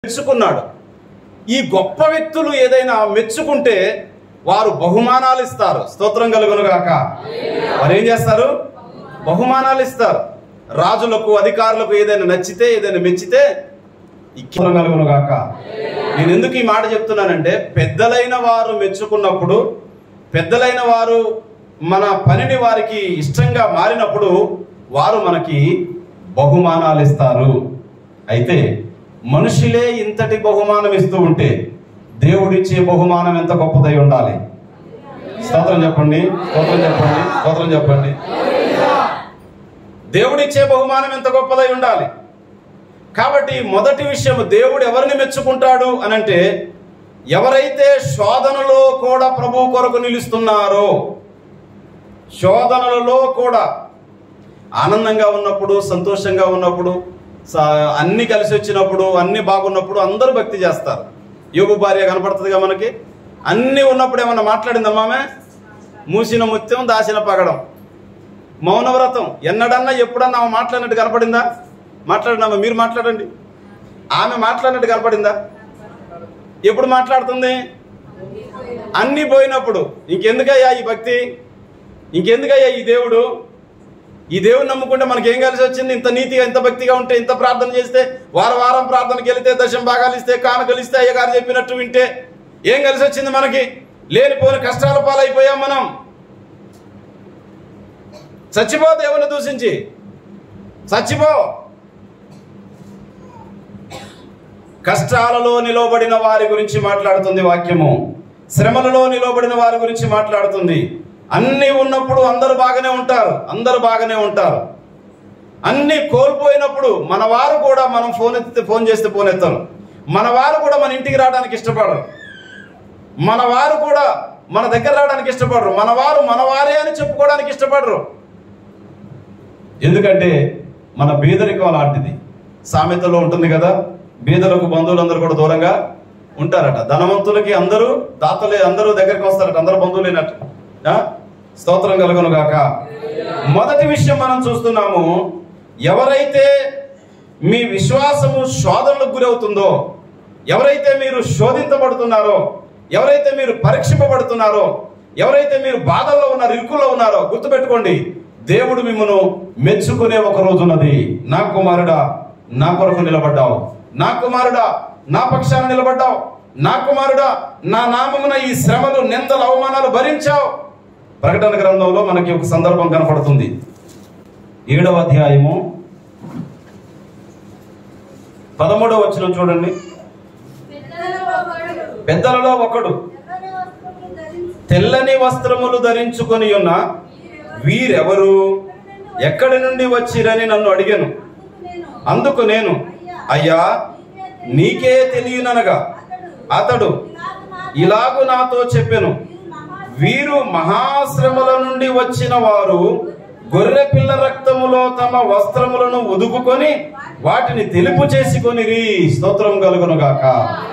మెచ్చుకున్నాడు ఈ గొప్ప వ్యక్తులు ఏదైనా మెచ్చుకుంటే వారు బహుమానాలు ఇస్తారు స్తోత్రం కలుగును గాక వారు ఏం చేస్తారు బహుమానాలు ఇస్తారు రాజులకు అధికారులకు ఏదైనా నచ్చితే ఏదైనా మెచ్చితే ఇక్కిరం కలుగును గాక నేను ఎందుకు ఈ మాట చెప్తున్నానంటే పెద్దలైన వారు మెచ్చుకున్నప్పుడు పెద్దలైన వారు మన పనిని వారికి ఇష్టంగా మారినప్పుడు వారు మనకి బహుమానాలు ఇస్తారు అయితే మనుషులే ఇంతటి బహుమానం ఇస్తూ ఉంటే దేవుడిచ్చే బహుమానం ఎంత గొప్పదై ఉండాలి స్తోత్రం చెప్పండి స్తోత్రం చెప్పండి స్తోత్రం చెప్పండి దేవుడిచ్చే బహుమానం ఎంత గొప్పదై ఉండాలి కాబట్టి మొదటి విషయం దేవుడు ఎవరిని మెచ్చుకుంటాడు అని అంటే ఎవరైతే శోధనలో కూడా ప్రభు కొరకు నిలుస్తున్నారో శోధనలలో కూడా ఆనందంగా ఉన్నప్పుడు సంతోషంగా ఉన్నప్పుడు స- అన్ని కలిసి వచ్చినప్పుడు అన్ని బాగున్నప్పుడు అందరూ భక్తి చేస్తారు యోగు భార్య కనపడుతుందిగా మనకి అన్ని ఉన్నప్పుడు ఏమన్నా మాట్లాడిందమ్మా ఆమె మూసిన ముత్యం దాచిన పగడం మౌనవ్రతం ఎన్నడన్నా ఎప్పుడన్నా ఆమె మాట్లాడినట్టు కనపడిందా మాట్లాడినామా మీరు మాట్లాడండి ఆమె మాట్లాడినట్టు కనపడిందా ఎప్పుడు మాట్లాడుతుంది అన్నీ పోయినప్పుడు ఇంకెందుకయ్యా ఈ భక్తి ఇంకెందుకయ్యా ఈ దేవుడు ఈ దేవుని నమ్ముకుంటే మనకి ఏం కలిసి వచ్చింది ఇంత నీతిగా ఇంత భక్తిగా ఉంటే ఇంత ప్రార్థన చేస్తే వారం వారం ప్రార్థనకి వెళితే దశం భాగాలు ఇస్తే కానుకలు ఇస్తే అయ్యగారు చెప్పినట్టు వింటే ఏం కలిసి వచ్చింది మనకి లేనిపోయిన కష్టాల పాలైపోయాం మనం చచ్చిపో దేవుని దూషించి చచ్చిపో కష్టాలలో నిలవబడిన వారి గురించి మాట్లాడుతుంది వాక్యము శ్రమలలో నిలవబడిన వారి గురించి మాట్లాడుతుంది అన్నీ ఉన్నప్పుడు అందరూ బాగానే ఉంటారు అందరూ బాగానే ఉంటారు అన్నీ కోల్పోయినప్పుడు మన వారు కూడా మనం ఫోన్ ఎత్తితే ఫోన్ చేస్తే ఫోన్ ఎత్తారు మన వారు కూడా మన ఇంటికి రావడానికి ఇష్టపడరు మన వారు కూడా మన దగ్గర రావడానికి ఇష్టపడరు మన వారు మన వారే అని చెప్పుకోవడానికి ఇష్టపడరు ఎందుకంటే మన బీదరికం అలాంటిది సామెతలో ఉంటుంది కదా బీదలకు బంధువులందరూ కూడా దూరంగా ఉంటారట ధనవంతులకి అందరూ దాతలే అందరూ దగ్గరికి వస్తారట అందరూ బంధువులేనట్టు ఆ? స్తోత్రం కలుగును గాక మొదటి విషయం మనం చూస్తున్నాము ఎవరైతే మీ విశ్వాసము శోధనలకు గురవుతుందో ఎవరైతే మీరు శోధించబడుతున్నారో ఎవరైతే మీరు పరీక్షింపబడుతున్నారో ఎవరైతే మీరు బాధల్లో ఉన్నారో ఇరుకుల్లో ఉన్నారో గుర్తుపెట్టుకోండి దేవుడు మిమ్మను మెచ్చుకునే ఒక రోజు ఉన్నది నా కుమారుడా నా కొరకు నిలబడ్డావు నా కుమారుడా నా పక్షాన నిలబడ్డావు నా కుమారుడా నా నామమున ఈ శ్రమలు నిందలు అవమానాలు భరించావు ప్రకటన గ్రంథంలో మనకి ఒక సందర్భం కనపడుతుంది ఏడవ అధ్యాయము పదమూడవ వచ్చిన చూడండి పెద్దలలో ఒకడు తెల్లని వస్త్రములు ధరించుకొని ఉన్న వీరెవరు ఎక్కడి నుండి వచ్చిరని నన్ను అడిగాను అందుకు నేను అయ్యా నీకే తెలియననగా అతడు ఇలాగు నాతో చెప్పెను వీరు మహాశ్రమల నుండి వచ్చిన వారు గొర్రె పిల్ల రక్తములో తమ వస్త్రములను ఉదుపుకొని వాటిని తెలుపు చేసుకొని స్తోత్రం కలుగును గాక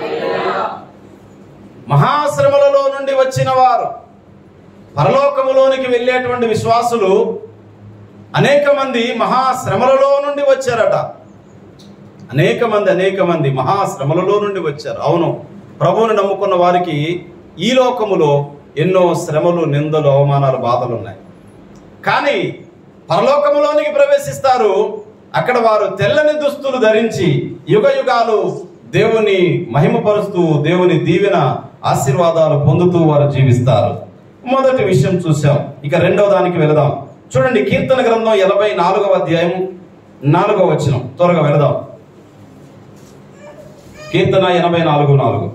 మహాశ్రమలలో నుండి వచ్చిన వారు పరలోకములోనికి వెళ్ళేటువంటి విశ్వాసులు అనేక మంది మహాశ్రమలలో నుండి వచ్చారట అనేక మంది అనేక మంది మహాశ్రమలలో నుండి వచ్చారు అవును ప్రభువుని నమ్ముకున్న వారికి ఈ లోకములో ఎన్నో శ్రమలు నిందలు అవమానాలు బాధలు ఉన్నాయి కానీ పరలోకములోనికి ప్రవేశిస్తారు అక్కడ వారు తెల్లని దుస్తులు ధరించి యుగ యుగాలు దేవుని మహిమపరుస్తూ దేవుని దీవెన ఆశీర్వాదాలు పొందుతూ వారు జీవిస్తారు మొదటి విషయం చూసాం ఇక రెండవ దానికి వెళదాం చూడండి కీర్తన గ్రంథం ఎనభై నాలుగవ అధ్యాయం నాలుగవ వచనం త్వరగా వెళదాం కీర్తన ఎనభై నాలుగు నాలుగు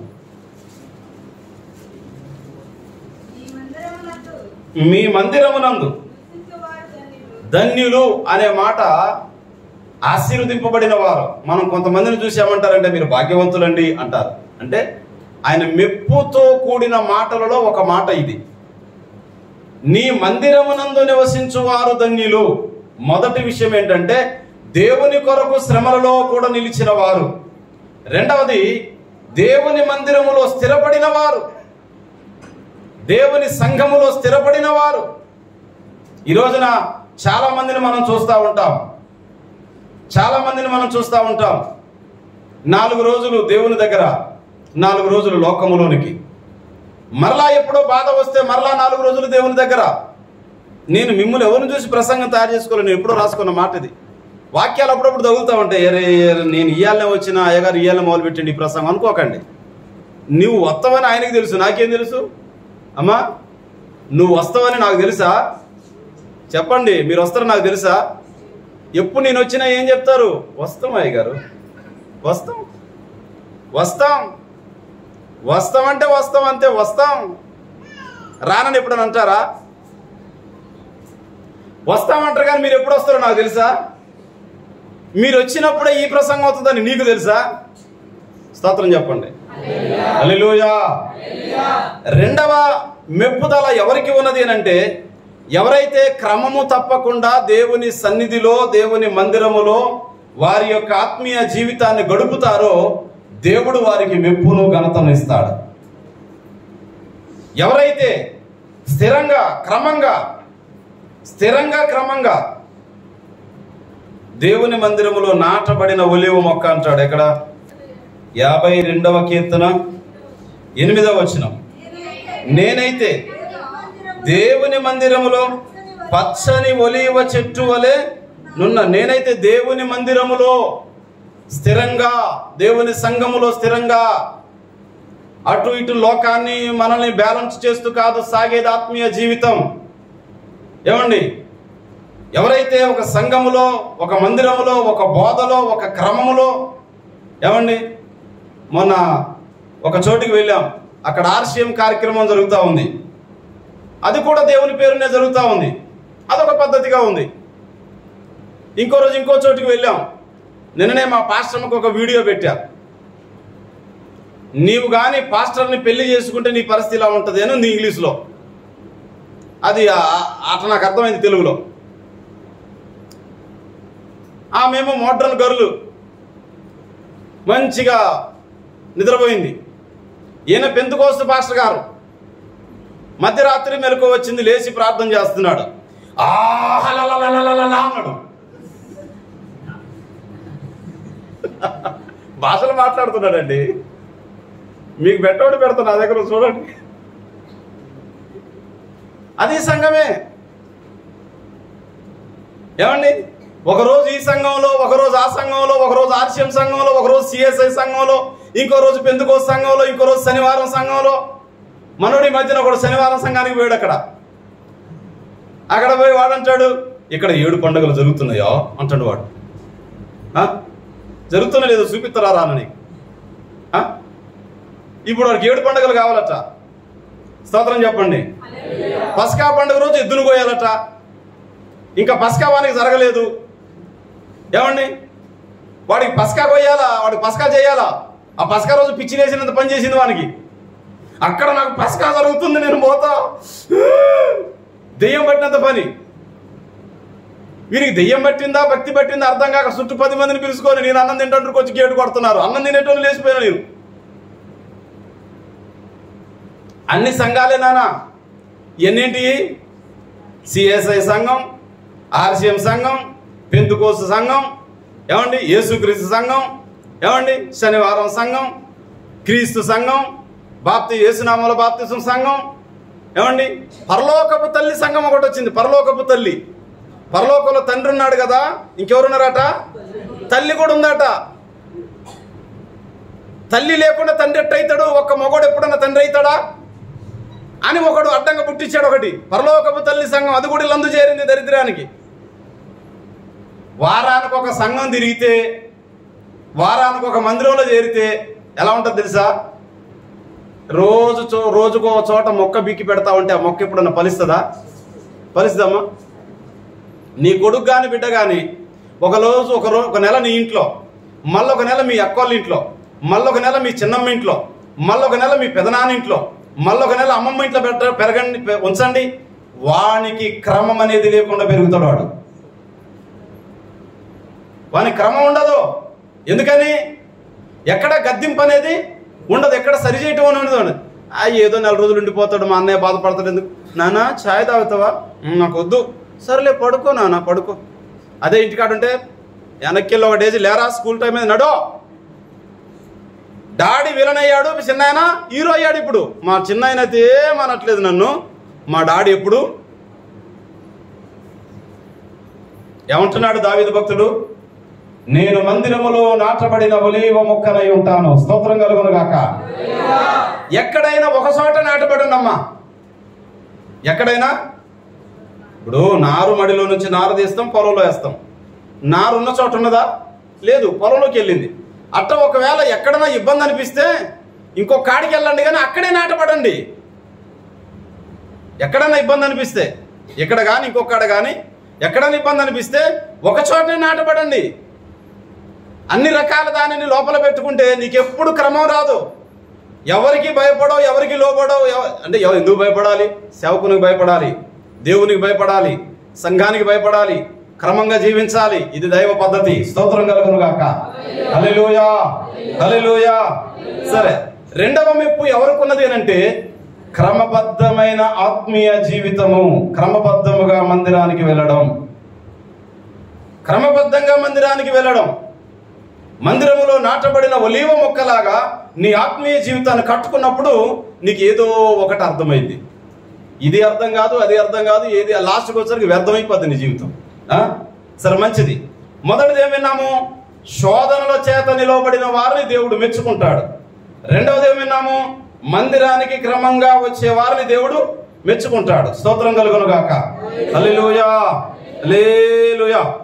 మీ మందిరమునందు ధన్యులు అనే మాట ఆశీర్వదింపబడిన వారు మనం కొంతమందిని చూసి ఏమంటారంటే మీరు భాగ్యవంతులండి అంటారు అంటే ఆయన మెప్పుతో కూడిన మాటలలో ఒక మాట ఇది నీ మందిరమునందు నివసించు వారు ధన్యులు మొదటి విషయం ఏంటంటే దేవుని కొరకు శ్రమలలో కూడా నిలిచిన వారు రెండవది దేవుని మందిరములో స్థిరపడిన వారు దేవుని సంఘములో స్థిరపడిన వారు ఈ రోజున చాలా మందిని మనం చూస్తూ ఉంటాం చాలా మందిని మనం చూస్తూ ఉంటాం నాలుగు రోజులు దేవుని దగ్గర నాలుగు రోజులు లోకములోనికి మరలా ఎప్పుడో బాధ వస్తే మరలా నాలుగు రోజులు దేవుని దగ్గర నేను మిమ్మల్ని ఎవరిని చూసి ప్రసంగం తయారు చేసుకోవాలి నేను ఎప్పుడో రాసుకున్న మాట ఇది వాక్యాలు అప్పుడప్పుడు తగులుతా ఉంటాయి అరే నేను ఇయ్యాలనే వచ్చిన అయ్యగారు ఇయ్యాలనే మొదలు పెట్టండి ఈ ప్రసంగం అనుకోకండి నువ్వు వస్తావని ఆయనకి తెలుసు నాకేం తెలుసు అమ్మా నువ్వు వస్తావని నాకు తెలుసా చెప్పండి మీరు వస్తారని నాకు తెలుసా ఎప్పుడు నేను వచ్చినా ఏం చెప్తారు వస్తాం అయ్య గారు వస్తాం వస్తాం వస్తాం అంటే వస్తాం అంతే వస్తాం రానని ఎప్పుడని అంటారా వస్తామంటారు కానీ మీరు ఎప్పుడు వస్తారో నాకు తెలుసా మీరు వచ్చినప్పుడే ఈ ప్రసంగం అవుతుందని నీకు తెలుసా స్తోత్రం చెప్పండి హల్లెలూయా రెండవ మెప్పుదల ఎవరికి ఉన్నది అని అంటే ఎవరైతే క్రమము తప్పకుండా దేవుని సన్నిధిలో దేవుని మందిరములో వారి యొక్క ఆత్మీయ జీవితాన్ని గడుపుతారో దేవుడు వారికి మెప్పును ఘనతను ఇస్తాడు ఎవరైతే స్థిరంగా క్రమంగా స్థిరంగా క్రమంగా దేవుని మందిరములో నాటబడిన ఒలివ మొక్క అంటాడు ఎక్కడ యాభై రెండవ కీర్తన ఎనిమిదవ వచనం నేనైతే దేవుని మందిరములో పచ్చని ఒలివ చెట్టు వలె నున్న నేనైతే దేవుని మందిరములో స్థిరంగా దేవుని సంఘములో స్థిరంగా అటు ఇటు లోకాన్ని మనల్ని బ్యాలెన్స్ చేస్తూ కాదు సాగేది ఆత్మీయ జీవితం ఏమండి ఎవరైతే ఒక సంఘములో ఒక మందిరములో ఒక బోధలో ఒక క్రమములో ఏమండి మొన్న ఒక చోటికి వెళ్ళాం అక్కడ ఆర్షియం కార్యక్రమం జరుగుతూ ఉంది అది కూడా దేవుని పేరునే జరుగుతూ ఉంది అదొక పద్ధతిగా ఉంది ఇంకో రోజు ఇంకో చోటికి వెళ్ళాం నిన్ననే మా పాస్టర్కి ఒక వీడియో పెట్టా నీవు కానీ పాస్టర్ని పెళ్లి చేసుకుంటే నీ పరిస్థితి ఇలా ఉంటుంది అని ఉంది ఇంగ్లీష్లో అది ఆ- అట్లా నాకు అర్థమైంది తెలుగులో ఆమెమో మోడ్రన్ గర్లు మంచిగా నిద్రపోయింది ఈయన పెంతుకోస్తు పాస్టర్ గారు మధ్యరాత్రి మెలకు వచ్చింది లేచి ప్రార్థన చేస్తున్నాడు ఆహలలలలలలల అన్నాడు భాషలు మాట్లాడుతున్నాడండి మీకు పెట్టోడు పెడతా నా దగ్గర చూడండి అది సంఘమే ఏమండి ఒకరోజు ఈ సంఘంలో ఒకరోజు ఆ సంఘంలో ఒకరోజు ఆర్షియం సంఘంలో ఒకరోజు సిఎస్ఐ సంఘంలో ఇంకో రోజు పెందుకో సంఘంలో ఇంకో రోజు శనివారం సంఘంలో మనోడి మధ్యన ఒకడు శనివారం సంఘానికి పోయాడు అక్కడ అక్కడ పోయి వాడు అంటాడు ఇక్కడ ఏడు పండుగలు జరుగుతున్నాయో అంటాడు వాడు ఆ? జరుగుతున్నా లేదో చూపిస్తారా రాను నీకు ఆ? ఇప్పుడు వాడికి ఏడు పండుగలు కావాలట స్తోత్రం చెప్పండి పస్కా పండుగ రోజు ఎద్దును కోయాలట ఇంకా పస్కా వానికి జరగలేదు ఏమండి వాడికి పస్కా కొయ్యాలా వాడికి పస్కా చేయాలా ఆ పస్కా రోజు పిచ్చి వేసినంత పని చేసింది వానికి అక్కడ నాకు పస్కా జరుగుతుంది నేను పోతా దెయ్యం పట్టినంత పని వీరికి దెయ్యం పట్టిందా భక్తి పట్టిందా అర్థం కాక చుట్టూ పది మందిని పిలుచుకొని నేను అన్నం తింటాను వచ్చి గేటు కొడుతున్నారు అన్నం తినేటోళ్ళు లేచిపోయినా నేను అన్ని సంఘాలే నానా ఎన్నింటి సిఎస్ఐ సంఘం ఆర్సిఎం సంఘం పెంతుకోసు సంఘం ఏమండి యేసుక్రీస్తు సంఘం ఏమండి శనివారం సంఘం క్రీస్తు సంఘం బాప్తి యేసునామల బాప్తిసం సంఘం ఏమండి పరలోకపు తల్లి సంఘం ఒకటి వచ్చింది పరలోకపు తల్లి పరలోకంలో తండ్రి ఉన్నాడు కదా ఇంకెవరున్నారట తల్లి కూడా ఉందట తల్లి లేకుండా తండ్రి ఎట్టయితాడు ఒక్క మగోడు ఎప్పుడన్నా తండ్రి అవుతాడా అని ఒకడు అడ్డంగా పుట్టించాడు ఒకటి పరలోకపు తల్లి సంఘం అది కూడా లందు చేరింది దరిద్రానికి వారానికి ఒక సంఘం తిరిగితే వారానికి ఒక మందిరంలో చేరితే ఎలా ఉంటుంది తెలుసా రోజు చో రోజుకో చోట మొక్క బిక్కి పెడతా ఉంటే ఆ మొక్క ఎప్పుడన్నా ఫలిస్తుందా ఫలిస్తుందమ్మా నీ కొడుకు కానీ బిడ్డ కానీ ఒక రోజు ఒక రోజు ఒక నెల నీ ఇంట్లో మళ్ళీ ఒక నెల మీ అక్కోళ్ళ ఇంట్లో మళ్ళీ ఒక నెల మీ చిన్నమ్మ ఇంట్లో మళ్ళీ ఒక నెల మీ పెదనాన్న ఇంట్లో మళ్ళీ ఒక నెల అమ్మమ్మ ఇంట్లో పెట్ట పెరగండి పె- ఉంచండి వానికి క్రమం అనేది లేకుండా పెరుగుతాడు వాడు వానికి క్రమం ఉండదు ఎందుకని ఎక్కడ గద్దింపు అనేది ఉండదు ఎక్కడ సరి చేయటం అని ఉండదు ఆ ఏదో నెల రోజులు ఉండిపోతాడు మా అన్నయ్య బాధపడతాడు ఎందుకు నానా ఛాయ్ తాగుతావా "ఉమ్, నాకు వద్దు సరేలే పడుకో నాన్న పడుకో అదే ఇంటికాడ ఉంటే వెనక్కి ఒక డేజీ లేరా స్కూల్ టైం మీద నడో విలన్ అయ్యాడు మీ చిన్న ఆయన హీరో అయ్యాడు ఇప్పుడు మా చిన్న ఆయన అయితే ఏమనట్లేదు నన్ను మా డాడీ ఎప్పుడు ఏమంటున్నాడు దావీదు భక్తుడు నేను మందిరములో నాటబడిన ఒలీవ మొక్కనై ఉంటాను స్తోత్రం కలుగును గాక ఎక్కడైనా ఒక చోట నాటబడి ఉండమ్మా ఎక్కడైనా ఇప్పుడు నారు మడిలో నుంచి నారు తీస్తాం పొలంలో వేస్తాం నారు ఉన్న చోట ఉన్నదా లేదు పొలంలోకి వెళ్ళింది అట్ట ఒకవేళ ఎక్కడైనా ఇబ్బంది అనిపిస్తే ఇంకో కాడికి వెళ్ళండి కానీ అక్కడే నాటపడండి ఎక్కడైనా ఇబ్బంది అనిపిస్తే ఇక్కడ కానీ ఇంకొక కాడ కానీ ఎక్కడైనా ఇబ్బంది అనిపిస్తే ఒక చోటనే నాటపడండి అన్ని రకాల దానిని లోపల పెట్టుకుంటే నీకు ఎప్పుడు క్రమం రాదు ఎవరికి భయపడవు ఎవరికి లోబడవు ఎవ- అంటే ఎవ- ఎందుకు భయపడాలి సేవకునికి భయపడాలి దేవునికి భయపడాలి సంఘానికి భయపడాలి క్రమంగా జీవించాలి ఇది దైవ పద్ధతి స్తోత్రం కలుగును గాక హల్లెలూయా హల్లెలూయా సరే రెండవ మెప్పు ఎవరికున్నది అంటే క్రమబద్ధమైన ఆత్మీయ జీవితము క్రమబద్ధముగా మందిరానికి వెళ్ళడం క్రమబద్ధంగా మందిరానికి వెళ్ళడం మందిరములో నాటబడిన ఒలీవ మొక్కలాగా నీ ఆత్మీయ జీవితాన్ని కట్టుకున్నప్పుడు నీకు ఏదో ఒకటి అర్థమైంది ఇది అర్థం కాదు అది అర్థం కాదు ఏది లాస్ట్కి వచ్చరికి వ్యర్థమైపోద్ది నీ జీవితం ఆ? సరే మంచిది మొదటిది ఏం విన్నాము శోధనల చేత నిలవబడిన వారిని దేవుడు మెచ్చుకుంటాడు రెండవది ఏం విన్నాము మందిరానికి క్రమంగా వచ్చే వారిని దేవుడు మెచ్చుకుంటాడు స్తోత్రం కలుగును గాక హల్లెలూయా హల్లెలూయా